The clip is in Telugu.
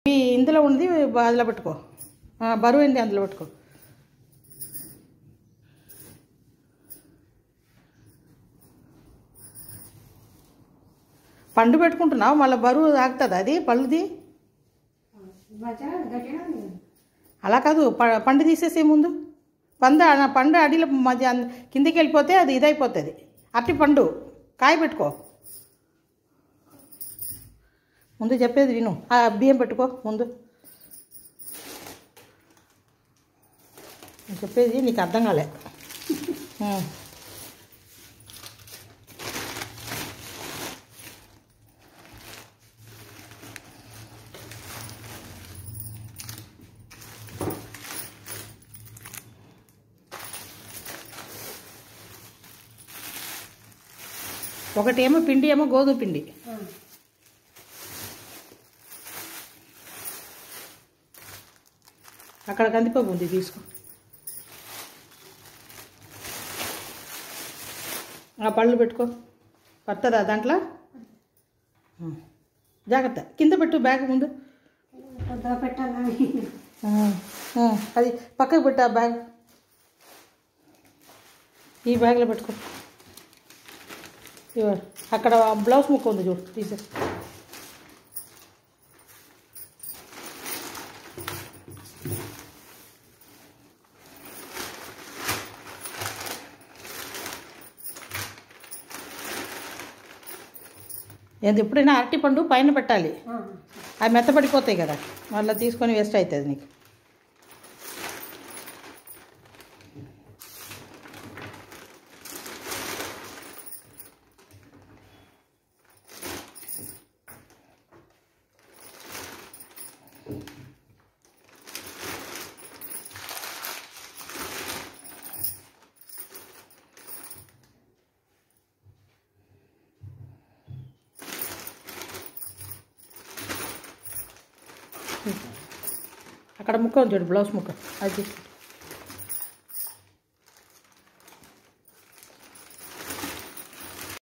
ఈ ఇందులో ఉన్నది అందులో పెట్టుకో ఆ, బరువు ఏంది అందులో పెట్టుకో పండు పెట్టుకుంటున్నావు మళ్ళీ బరువు ఆగుతుంది అది పళ్ళుది మధ్య గట్టిగా ఉంది అలా కాదు ప- పండు తీసేసే ముందు పండు ఆ పండు అడిలో మధ్య అన్- కిందికి వెళ్ళిపోతే అది ఇదైపోతుంది అట్టి పండు కాయ పెట్టుకో ముందు చెప్పేది విను ఆ బియ్యం పెట్టుకో ముందు నేను చెప్పేది నీకు అర్థం కాలే ఉం. ఒకటేమో పిండి ఏమో గోధుమ పిండి ఆ. అక్కడ కందిపప్పు ఉంది తీసుకో ఆ పళ్ళు పెట్టుకో పడుతుందా దాంట్లో ఉం. జాగ్రత్త కింద పెట్టు బ్యాగ్ ముందు కొద్దిగా పెట్టాలని ఉం. ఉం. అది పక్కకు పెట్టు ఆ బ్యాగ్ ఈ బ్యాగ్లో పెట్టుకో ఇవ్వ. అక్కడ బ్లౌజ్ ముక్క ఉంది చూడు తీసే ఏంది ఎప్పుడైనా అరటి పండు పైన పెట్టాలి ఆ. అవి మెత్తపడిపోతాయి కదా మళ్ళీ తీసుకొని వేస్ట్ అవుతుంది నీకు అక్కడ ముక్క ఉంది చూడు బ్లౌజ్ ముక్క అది తీసుకుంటా